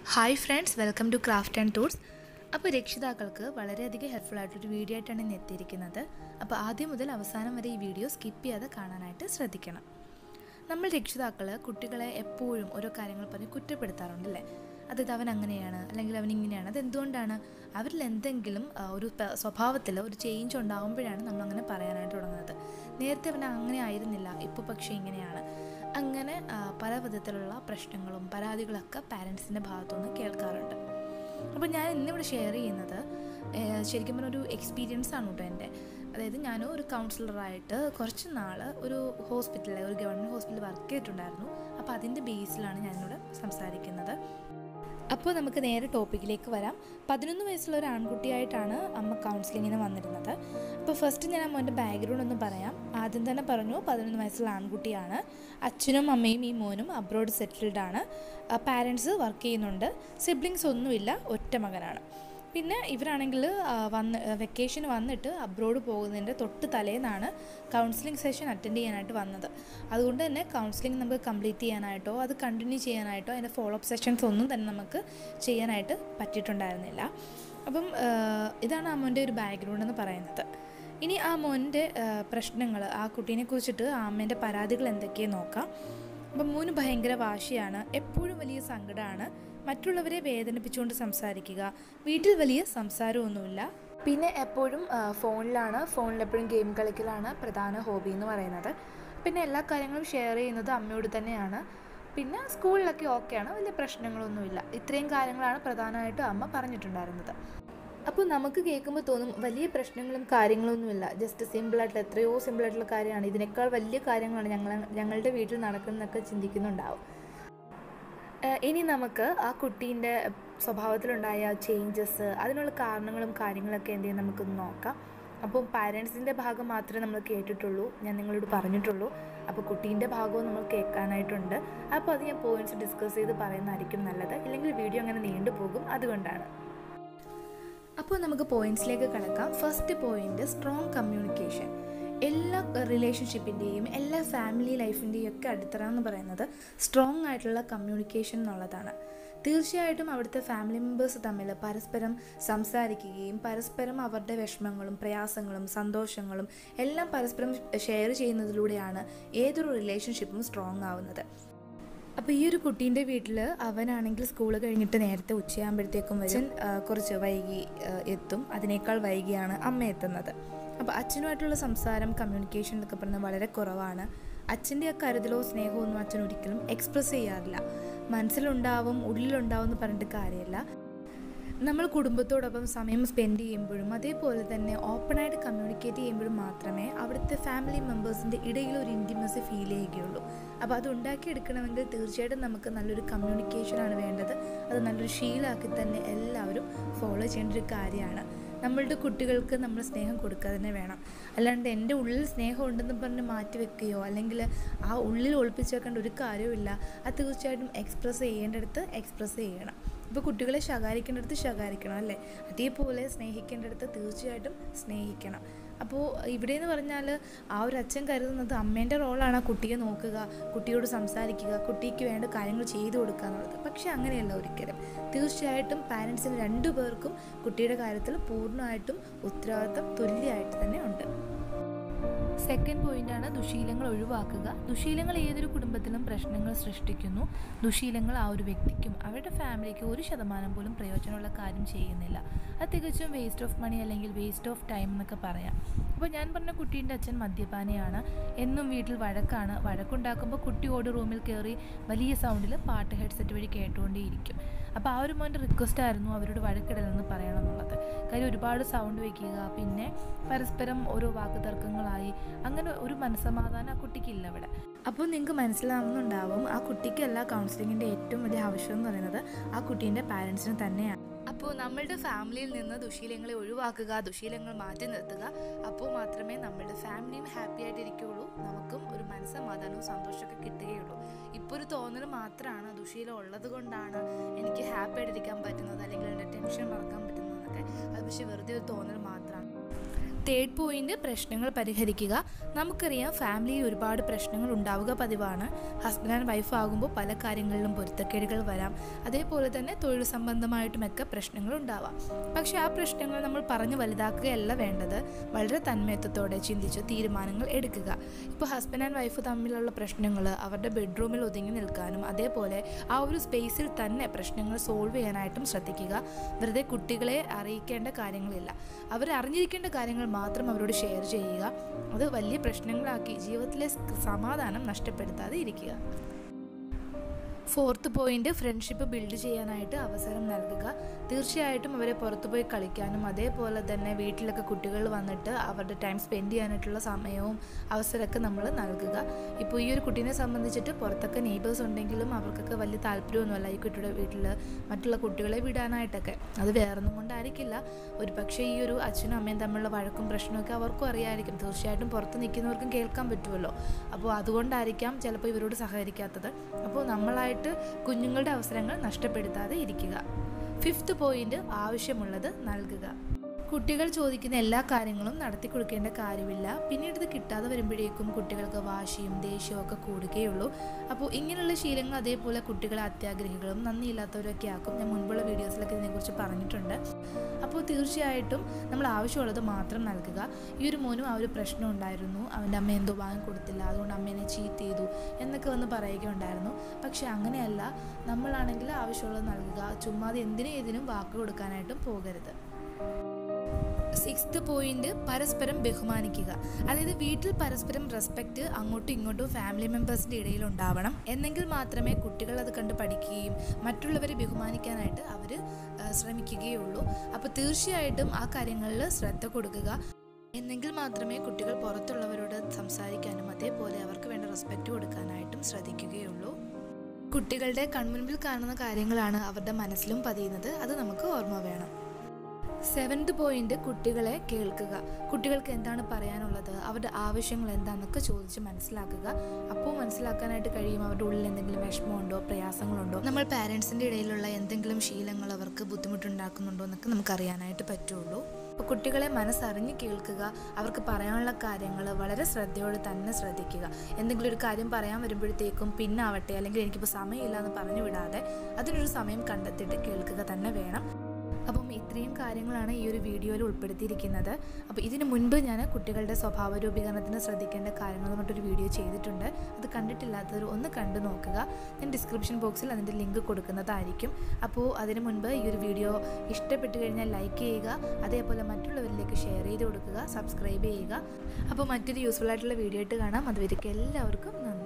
hi friends welcome to craft and tours അപ്പോൾ രക്ഷിതാക്കൾക്ക് വളരെയധികം ഹെൽപ്ഫുൾ ആയിട്ടൊരു വീഡിയോ ആയിട്ടാണ് ഇന്ന് എത്തിയിരിക്കുന്നത് അപ്പോൾ ആദ്യം മുതൽ അവസാനം വരെ ഈ വീഡിയോ സ്കിപ്പ് ചെയ്യാതെ കാണാനായിട്ട് ശ്രദ്ധിക്കണം നമ്മൾ രക്ഷിതാക്കൾ കുട്ടികളെ എപ്പോഴും ഓരോ കാര്യങ്ങൾ പറഞ്ഞ് കുറ്റപ്പെടുത്താറുണ്ടല്ലേ അതായത് അവൻ അങ്ങനെയാണ് അല്ലെങ്കിൽ അവൻ ഇങ്ങനെയാണ് അതെന്തുകൊണ്ടാണ് അവരിൽ എന്തെങ്കിലും ആ, ഒരു പ- സ്വഭാവത്തിൽ ഒരു ചേഞ്ച് ഉണ്ടാകുമ്പോഴാണ് നമ്മൾ അങ്ങനെ പറയാനായിട്ട് തുടങ്ങുന്നത് നേരത്തെ അവൻ അങ്ങനെ ആയിരുന്നില്ല ഇപ്പോൾ പക്ഷേ ഇങ്ങനെയാണ് അങ്ങനെ ആ, പല വിധത്തിലുള്ള പ്രശ്നങ്ങളും പരാതികളൊക്കെ പാരൻസിൻ്റെ ഭാഗത്തുനിന്ന് കേൾക്കാറുണ്ട് അപ്പോൾ ഞാൻ ഇന്നിവിടെ ഷെയർ ചെയ്യുന്നത് ഏഹ്, ശരിക്കും പറഞ്ഞ ഒരു എക്സ്പീരിയൻസ് ആണ് കേട്ടോ എൻ്റെ അതായത് ഞാൻ ഒരു കൗൺസിലറായിട്ട് കുറച്ച് നാൾ ഒരു ഹോസ്പിറ്റലിൽ ഒരു ഗവൺമെൻറ് ഹോസ്പിറ്റലിൽ വർക്ക് ചെയ്തിട്ടുണ്ടായിരുന്നു അപ്പോൾ അതിൻ്റെ ബേസിലാണ് ഞാനിവിടെ സംസാരിക്കുന്നത് അപ്പോൾ നമുക്ക് നേരെ ടോപ്പിക്കിലേക്ക് വരാം പതിനൊന്ന് വയസ്സുള്ള ഒരു ആൺകുട്ടിയായിട്ടാണ് അമ്മ കൗൺസിലിങ്ങിന് വന്നിരുന്നത് അപ്പോൾ ഫസ്റ്റ് ഞാൻ അമ്മേൻ്റെ ബാക്ക്ഗ്രൗണ്ട് ഒന്ന് പറയാം ആദ്യം തന്നെ പറഞ്ഞു പതിനൊന്ന് വയസ്സുള്ള ആൺകുട്ടിയാണ് അച്ഛനും അമ്മയും ഈ മോനും അബ്രോഡ് സെറ്റിൽഡ് ആണ് പാരൻസ് വർക്ക് ചെയ്യുന്നുണ്ട് സിബ്ലിങ്സ് ഒന്നുമില്ല ഒറ്റ മകനാണ് പിന്നെ ഇവരാണെങ്കിൽ വന്ന് വെക്കേഷന് വന്നിട്ട് അബ്രോഡ് പോകുന്നതിൻ്റെ തൊട്ട് തലേന്നാണ് കൗൺസിലിംഗ് സെഷൻ അറ്റൻഡ് ചെയ്യാനായിട്ട് വന്നത് അതുകൊണ്ട് തന്നെ കൗൺസിലിംഗ് നമുക്ക് കംപ്ലീറ്റ് ചെയ്യാനായിട്ടോ അത് കണ്ടിന്യൂ ചെയ്യാനായിട്ടോ അതിൻ്റെ ഫോളോ അപ്പ് സെഷൻസ് ഒന്നും തന്നെ നമുക്ക് ചെയ്യാനായിട്ട് പറ്റിയിട്ടുണ്ടായിരുന്നില്ല അപ്പം ആ, ഇതാണ് ആ മോൻ്റെ ഒരു ബാക്ക്ഗ്രൗണ്ട് എന്ന് പറയുന്നത് ഇനി ആ മോൻ്റെ പ്രശ്നങ്ങൾ ആ കുട്ടീനെ കുറിച്ചിട്ട് ആ അമ്മേൻ്റെ പരാതികൾ എന്തൊക്കെയെന്ന് നോക്കാം അപ്പം മോന് ഭയങ്കര വാശിയാണ് എപ്പോഴും വലിയ സങ്കടമാണ് മറ്റുള്ളവരെ വേദനിപ്പിച്ചുകൊണ്ട് സംസാരിക്കുക വീട്ടിൽ വലിയ സംസാരമൊന്നുമില്ല പിന്നെ എപ്പോഴും ആ, ഫോണിലാണ് ഫോണിൽ എപ്പോഴും ഗെയിം കളിക്കലാണ് പ്രധാന ഹോബി എന്ന് പറയുന്നത് പിന്നെ എല്ലാ കാര്യങ്ങളും ഷെയർ ചെയ്യുന്നത് അമ്മയോട് തന്നെയാണ് പിന്നെ സ്കൂളിലൊക്കെ ഓക്കെയാണ് വലിയ പ്രശ്നങ്ങളൊന്നുമില്ല ഇത്രയും കാര്യങ്ങളാണ് പ്രധാനമായിട്ടും അമ്മ പറഞ്ഞിട്ടുണ്ടായിരുന്നത് അപ്പോൾ നമുക്ക് കേൾക്കുമ്പോൾ തോന്നും വലിയ പ്രശ്നങ്ങളും കാര്യങ്ങളൊന്നുമില്ല ജസ്റ്റ് സിമ്പിളായിട്ടുള്ള എത്രയോ സിമ്പിളായിട്ടുള്ള കാര്യമാണ് ഇതിനേക്കാൾ വലിയ കാര്യങ്ങളാണ് ഞങ്ങൾ ഞങ്ങളുടെ വീട്ടിൽ നടക്കുന്നതൊക്കെ ചിന്തിക്കുന്നുണ്ടാവും ഏഹ് ഇനി നമുക്ക് ആ കുട്ടീൻ്റെ സ്വഭാവത്തിലുണ്ടായ ചേഞ്ചസ് അതിനുള്ള കാരണങ്ങളും കാര്യങ്ങളൊക്കെ എന്ത് ചെയ്യും നമുക്കൊന്ന് നോക്കാം അപ്പോൾ പാരൻസിൻ്റെ ഭാഗം മാത്രമേ നമ്മൾ കേട്ടിട്ടുള്ളൂ ഞാൻ നിങ്ങളോട് പറഞ്ഞിട്ടുള്ളൂ അപ്പോൾ കുട്ടീൻ്റെ ഭാഗവും നമ്മൾ കേൾക്കാനായിട്ടുണ്ട് അപ്പോൾ അത് ഞാൻ പോയിന്റ്സ് ഡിസ്കസ് ചെയ്ത് പറയുന്നതായിരിക്കും നല്ലത് ഇല്ലെങ്കിൽ വീഡിയോ അങ്ങനെ നീണ്ടുപോകും അതുകൊണ്ടാണ് അപ്പോൾ നമുക്ക് പോയിന്റ്സിലേക്ക് കിടക്കാം ഫസ്റ്റ് പോയിന്റ് സ്ട്രോങ് കമ്മ്യൂണിക്കേഷൻ എല്ലാ റിലേഷൻഷിപ്പിൻ്റെയും എല്ലാ ഫാമിലി ലൈഫിൻ്റെയും ഒക്കെ അടിത്തറ എന്ന് പറയുന്നത് സ്ട്രോങ് ആയിട്ടുള്ള കമ്മ്യൂണിക്കേഷൻ എന്നുള്ളതാണ് തീർച്ചയായിട്ടും അവിടുത്തെ ഫാമിലി മെമ്പേഴ്സ് തമ്മിൽ പരസ്പരം സംസാരിക്കുകയും പരസ്പരം അവരുടെ വിഷമങ്ങളും പ്രയാസങ്ങളും സന്തോഷങ്ങളും എല്ലാം പരസ്പരം ഷെയർ ചെയ്യുന്നതിലൂടെയാണ് ഏതൊരു റിലേഷൻഷിപ്പും സ്ട്രോങ് ആവുന്നത് അപ്പോൾ ഈ ഒരു കുട്ടീൻ്റെ വീട്ടിൽ അവനാണെങ്കിൽ സ്കൂൾ കഴിഞ്ഞിട്ട് നേരത്തെ ഉച്ചയാകുമ്പോഴത്തേക്കും വരും ആ, കുറച്ച് വൈകി ആ, എത്തും അതിനേക്കാൾ വൈകിയാണ് അമ്മ എത്തുന്നത് അപ്പോൾ അച്ഛനുമായിട്ടുള്ള സംസാരം കമ്മ്യൂണിക്കേഷൻ എന്നൊക്കെ പറഞ്ഞാൽ വളരെ കുറവാണ് അച്ഛൻ്റെ ആ കരുതലോ സ്നേഹമോ ഒന്നും അച്ഛൻ ഒരിക്കലും എക്സ്പ്രസ് ചെയ്യാറില്ല മനസ്സിലുണ്ടാവും ഉള്ളിലുണ്ടാവും എന്ന് പറഞ്ഞിട്ട് കാര്യമില്ല നമ്മൾ കുടുംബത്തോടൊപ്പം സമയം സ്പെൻഡ് ചെയ്യുമ്പോഴും അതേപോലെ തന്നെ ഓപ്പണായിട്ട് കമ്മ്യൂണിക്കേറ്റ് ചെയ്യുമ്പോഴും മാത്രമേ അവിടുത്തെ ഫാമിലി മെമ്പേഴ്സിൻ്റെ ഇടയിൽ ഒരു ഇൻറ്റിമസി ഫീൽ ചെയ്യുകയുള്ളൂ അപ്പോൾ അത് ഉണ്ടാക്കിയെടുക്കണമെങ്കിൽ തീർച്ചയായിട്ടും നമുക്ക് നല്ലൊരു കമ്മ്യൂണിക്കേഷനാണ് വേണ്ടത് അത് നല്ലൊരു ശീലമാക്കി തന്നെ എല്ലാവരും ഫോളോ ചെയ്യേണ്ട ഒരു കാര്യമാണ് നമ്മളുടെ കുട്ടികൾക്ക് നമ്മൾ സ്നേഹം കൊടുക്കുക തന്നെ വേണം അല്ലാണ്ട് എൻ്റെ ഉള്ളിൽ സ്നേഹം ഉണ്ടെന്ന് പറഞ്ഞ് മാറ്റി വെക്കുകയോ അല്ലെങ്കിൽ ആ ഉള്ളിൽ ഒളിപ്പിച്ച് വെക്കേണ്ട ഒരു കാര്യവുമില്ല അത് തീർച്ചയായിട്ടും എക്സ്പ്രസ് ചെയ്യേണ്ടടുത്ത് എക്സ്പ്രസ് ചെയ്യണം ഇപ്പോൾ കുട്ടികളെ ശകാരിക്കേണ്ടടുത്ത് ശകാരിക്കണം അല്ലേ അതേപോലെ സ്നേഹിക്കേണ്ടടുത്ത് തീർച്ചയായിട്ടും സ്നേഹിക്കണം അപ്പോൾ ഇവിടെ എന്ന് പറഞ്ഞാൽ ആ ഒരു അച്ഛൻ കരുതുന്നത് അമ്മേൻ്റെ റോളാണ് ആ കുട്ടിയെ നോക്കുക കുട്ടിയോട് സംസാരിക്കുക കുട്ടിക്ക് വേണ്ട കാര്യങ്ങൾ ചെയ്തു കൊടുക്കുക എന്നുള്ളത് പക്ഷേ അങ്ങനെയല്ല ഒരിക്കലും തീർച്ചയായിട്ടും പാരൻസിന് രണ്ടു പേർക്കും കുട്ടിയുടെ കാര്യത്തിൽ പൂർണ്ണമായിട്ടും ഉത്തരവാദിത്തം തുല്യമായിട്ട് തന്നെ ഉണ്ട് സെക്കൻഡ് പോയിന്റാണ് ദുശീലങ്ങൾ ഒഴിവാക്കുക ദുശീലങ്ങൾ ഏതൊരു കുടുംബത്തിലും പ്രശ്നങ്ങൾ സൃഷ്ടിക്കുന്നു ദുശീലങ്ങൾ ആ ഒരു വ്യക്തിക്കും അവരുടെ ഫാമിലിക്ക് ഒരു ശതമാനം പോലും പ്രയോജനമുള്ള കാര്യം ചെയ്യുന്നില്ല അത് തികച്ചും വേസ്റ്റ് ഓഫ് മണി അല്ലെങ്കിൽ വേസ്റ്റ് ഓഫ് ടൈം എന്നൊക്കെ പറയാം അപ്പോൾ ഞാൻ പറഞ്ഞ കുട്ടീൻ്റെ അച്ഛൻ മദ്യപാനിയാണ് എന്നും വീട്ടിൽ വഴക്കാണ് വഴക്കുണ്ടാക്കുമ്പോൾ കുട്ടി ഓടി റൂമിൽ കയറി വലിയ സൗണ്ടിൽ പാട്ട് ഹെഡ്സെറ്റ് വഴി കേട്ടുകൊണ്ടേയിരിക്കും അപ്പോൾ ആ ഒരു മോൻ്റെ റിക്വസ്റ്റ് ആയിരുന്നു അവരോട് വഴക്കിടലെന്ന് പറയണം എന്നുള്ളത് കാര്യം ഒരുപാട് സൗണ്ട് വയ്ക്കുക പിന്നെ പരസ്പരം ഓരോ വാക്ക് തർക്കങ്ങളായി അങ്ങനെ ഒരു മനസ്സമാധാനം ആ കുട്ടിക്കില്ല അവിടെ അപ്പോൾ നിങ്ങൾക്ക് മനസ്സിലാവുന്നുണ്ടാവും ആ കുട്ടിക്കല്ല കൗൺസിലിങ്ങിൻ്റെ ഏറ്റവും വലിയ ആവശ്യം എന്ന് പറയുന്നത് ആ കുട്ടീൻ്റെ പാരൻസിന് തന്നെയാണ് അപ്പോൾ നമ്മളുടെ ഫാമിലിയിൽ നിന്ന് ദുശീലങ്ങളെ ഒഴിവാക്കുക ദുശീലങ്ങൾ മാറ്റി നിർത്തുക അപ്പോൾ മാത്രമേ നമ്മളുടെ ഫാമിലിയും ഹാപ്പി ആയിട്ടിരിക്കുകയുള്ളൂ നമുക്കും ഒരു മനസ്സമാധാനവും സന്തോഷമൊക്കെ കിട്ടുകയുള്ളൂ ഇപ്പോൾ ഒരു തോന്നൽ മാത്രമാണ് ദുശീലം ഉള്ളത് കൊണ്ടാണ് എനിക്ക് ഹാപ്പി ആയിട്ടിരിക്കാൻ പറ്റുന്നത് അല്ലെങ്കിൽ എൻ്റെ ടെൻഷൻ മറക്കാൻ പറ്റുന്നതെന്നൊക്കെ അത് പക്ഷേ വെറുതെ ഒരു തോന്നൽ മാത്രമാണ് തേർഡ് പോയിന്റ് പ്രശ്നങ്ങൾ പരിഹരിക്കുക നമുക്കറിയാം ഫാമിലിയിൽ ഒരുപാട് പ്രശ്നങ്ങൾ ഉണ്ടാവുക പതിവാണ് ഹസ്ബൻഡ് ആൻഡ് വൈഫ് ആകുമ്പോൾ പല കാര്യങ്ങളിലും പൊരുത്തക്കേടുകൾ വരാം അതേപോലെ തന്നെ തൊഴിൽ സംബന്ധമായിട്ടുമൊക്കെ പ്രശ്നങ്ങൾ ഉണ്ടാവാം പക്ഷേ ആ പ്രശ്നങ്ങൾ നമ്മൾ പറഞ്ഞ് വലുതാക്കുകയല്ല വേണ്ടത് വളരെ തന്മയത്വത്തോടെ ചിന്തിച്ച് തീരുമാനങ്ങൾ എടുക്കുക ഇപ്പോൾ ഹസ്ബൻഡ് ആൻഡ് വൈഫ് തമ്മിലുള്ള പ്രശ്നങ്ങൾ അവരുടെ ബെഡ്റൂമിൽ ഒതുങ്ങി നിൽക്കാനും അതേപോലെ ആ ഒരു സ്പേസിൽ തന്നെ പ്രശ്നങ്ങൾ സോൾവ് ചെയ്യാനായിട്ടും ശ്രദ്ധിക്കുക വെറുതെ കുട്ടികളെ അറിയിക്കേണ്ട കാര്യങ്ങളില്ല അവർ അറിഞ്ഞിരിക്കേണ്ട കാര്യങ്ങൾ മാത്രം അവരോട് ഷെയർ ചെയ്യുക അത് വലിയ പ്രശ്നങ്ങളാക്കി ജീവിതത്തിലെ സമാധാനം നഷ്ടപ്പെടുത്താതെ ഇരിക്കുക ഫോർത്ത് പോയിന്റ് ഫ്രണ്ട്ഷിപ്പ് ബിൽഡ് ചെയ്യാനായിട്ട് അവസരം നൽകുക തീർച്ചയായിട്ടും അവരെ പുറത്തു പോയി കളിക്കാനും അതേപോലെ തന്നെ വീട്ടിലൊക്കെ കുട്ടികൾ വന്നിട്ട് അവരുടെ ടൈം സ്പെൻഡ് ചെയ്യാനായിട്ടുള്ള സമയവും അവസരമൊക്കെ നമ്മൾ നൽകുക ഇപ്പോൾ ഈ ഒരു കുട്ടീനെ സംബന്ധിച്ചിട്ട് പുറത്തൊക്കെ നെയ്ബേഴ്സ് ഉണ്ടെങ്കിലും അവർക്കൊക്കെ വലിയ താല്പര്യമൊന്നുമല്ല ഈ കുട്ടിയുടെ വീട്ടിൽ മറ്റുള്ള കുട്ടികളെ വിടാനായിട്ടൊക്കെ അത് വേറൊന്നും കൊണ്ടായിരിക്കില്ല ഒരു പക്ഷേ ഈ ഒരു അച്ഛനും അമ്മയും തമ്മിലുള്ള വഴക്കും പ്രശ്നമൊക്കെ അവർക്കും അറിയാമായിരിക്കും തീർച്ചയായിട്ടും പുറത്ത് നിൽക്കുന്നവർക്കും കേൾക്കാൻ പറ്റുമല്ലോ അപ്പോൾ അതുകൊണ്ടായിരിക്കാം ചിലപ്പോൾ ഇവരോട് സഹകരിക്കാത്തത് അപ്പോൾ നമ്മളായിട്ട് കുഞ്ഞുങ്ങളുടെ അവസരങ്ങൾ നഷ്ടപ്പെടുത്താതെ ഇരിക്കുക ഫിഫ്ത്ത് പോയിന്റ് ആവശ്യമുള്ളത് നൽകുക കുട്ടികൾ ചോദിക്കുന്ന എല്ലാ കാര്യങ്ങളും നടത്തി കൊടുക്കേണ്ട കാര്യമില്ല പിന്നീട് ഇത് കിട്ടാതെ വരുമ്പോഴേക്കും കുട്ടികൾക്ക് വാശിയും ദേഷ്യവും ഒക്കെ കൂടുകയുള്ളൂ അപ്പോൾ ഇങ്ങനെയുള്ള ശീലങ്ങൾ അതേപോലെ കുട്ടികളെ അത്യാഗ്രഹികളും നന്ദിയില്ലാത്തവരൊക്കെ ആക്കും ഞാൻ മുൻപുള്ള വീഡിയോസിലൊക്കെ ഇതിനെക്കുറിച്ച് പറഞ്ഞിട്ടുണ്ട് അപ്പോൾ തീർച്ചയായിട്ടും നമ്മൾ ആവശ്യമുള്ളത് മാത്രം നൽകുക ഈ ഒരു മോനും ആ ഒരു പ്രശ്നം ഉണ്ടായിരുന്നു അവൻ്റെ അമ്മ എന്തോ വാങ്ങി കൊടുത്തില്ല അതുകൊണ്ട് അമ്മേനെ ചീറ്റ് ചെയ്തു എന്നൊക്കെ വന്ന് പറയുകയുണ്ടായിരുന്നു പക്ഷെ അങ്ങനെയല്ല നമ്മളാണെങ്കിൽ ആവശ്യമുള്ളത് നൽകുക ചുമ്മാതെ എന്തിനും ഏതിനും വാക്ക് കൊടുക്കാനായിട്ടും പോകരുത് സിക്സ്ത് പോയിന്റ് പരസ്പരം ബഹുമാനിക്കുക അതായത് വീട്ടിൽ പരസ്പരം റെസ്പെക്റ്റ് അങ്ങോട്ടും ഇങ്ങോട്ടും ഫാമിലി മെമ്പേഴ്സിൻ്റെ ഇടയിൽ ഉണ്ടാവണം എന്നെങ്കിൽ മാത്രമേ കുട്ടികൾ അത് കണ്ട് പഠിക്കുകയും മറ്റുള്ളവരെ ബഹുമാനിക്കാനായിട്ട് അവർ ശ്രമിക്കുകയുള്ളൂ അപ്പോൾ തീർച്ചയായിട്ടും ആ കാര്യങ്ങളിൽ ശ്രദ്ധ കൊടുക്കുക എന്നെങ്കിൽ മാത്രമേ കുട്ടികൾ പുറത്തുള്ളവരോട് സംസാരിക്കാനും അതേപോലെ അവർക്ക് വേണ്ട റെസ്പെക്റ്റ് കൊടുക്കാനായിട്ടും ശ്രദ്ധിക്കുകയുള്ളൂ കുട്ടികളുടെ കൺമുൻപിൽ കാണുന്ന കാര്യങ്ങളാണ് അവരുടെ മനസ്സിലും പതിയുന്നത് അത് നമുക്ക് ഓർമ്മ വേണം സെവൻത് പോയിന്റ് കുട്ടികളെ കേൾക്കുക കുട്ടികൾക്ക് എന്താണ് പറയാനുള്ളത് അവരുടെ ആവശ്യങ്ങൾ എന്താണെന്നൊക്കെ ചോദിച്ച് മനസ്സിലാക്കുക അപ്പോൾ മനസ്സിലാക്കാനായിട്ട് കഴിയും അവരുടെ ഉള്ളിൽ എന്തെങ്കിലും വിഷമമുണ്ടോ പ്രയാസങ്ങളുണ്ടോ നമ്മൾ പാരൻസിൻ്റെ ഇടയിലുള്ള എന്തെങ്കിലും ശീലങ്ങൾ അവർക്ക് ബുദ്ധിമുട്ടുണ്ടാക്കുന്നുണ്ടോ എന്നൊക്കെ നമുക്ക് അറിയാനായിട്ട് പറ്റുള്ളൂ അപ്പോൾ കുട്ടികളെ മനസ്സറിഞ്ഞ് കേൾക്കുക അവർക്ക് പറയാനുള്ള കാര്യങ്ങൾ വളരെ ശ്രദ്ധയോടെ തന്നെ ശ്രദ്ധിക്കുക എന്തെങ്കിലും ഒരു കാര്യം പറയാൻ വരുമ്പോഴത്തേക്കും പിന്നാവട്ടെ അല്ലെങ്കിൽ എനിക്കിപ്പോൾ സമയമില്ല എന്ന് പറഞ്ഞു വിടാതെ അതിനൊരു സമയം കണ്ടെത്തിയിട്ട് കേൾക്കുക തന്നെ വേണം അപ്പം ഇത്രയും കാര്യങ്ങളാണ് ഈ ഒരു വീഡിയോയിൽ ഉൾപ്പെടുത്തിയിരിക്കുന്നത് അപ്പോൾ ഇതിനു മുൻപ് ഞാൻ കുട്ടികളുടെ സ്വഭാവ രൂപീകരണത്തിന് ശ്രദ്ധിക്കേണ്ട കാര്യങ്ങൾ മറ്റൊരു വീഡിയോ ചെയ്തിട്ടുണ്ട് അത് കണ്ടിട്ടില്ലാത്തവർ ഒന്ന് കണ്ടു നോക്കുക ഞാൻ ഡിസ്ക്രിപ്ഷൻ ബോക്സിൽ അതിൻ്റെ ലിങ്ക് കൊടുക്കുന്നതായിരിക്കും അപ്പോൾ അതിനു മുൻപ് ഈ ഒരു വീഡിയോ ഇഷ്ടപ്പെട്ട് കഴിഞ്ഞാൽ ലൈക്ക് ചെയ്യുക അതേപോലെ മറ്റുള്ളവരിലേക്ക് ഷെയർ ചെയ്ത് കൊടുക്കുക സബ്സ്ക്രൈബ് ചെയ്യുക അപ്പോൾ മറ്റൊരു യൂസ്ഫുൾ ആയിട്ടുള്ള വീഡിയോ ആയിട്ട് കാണാം അതുവരെയ്ക്ക് എല്ലാവർക്കും നന്ദി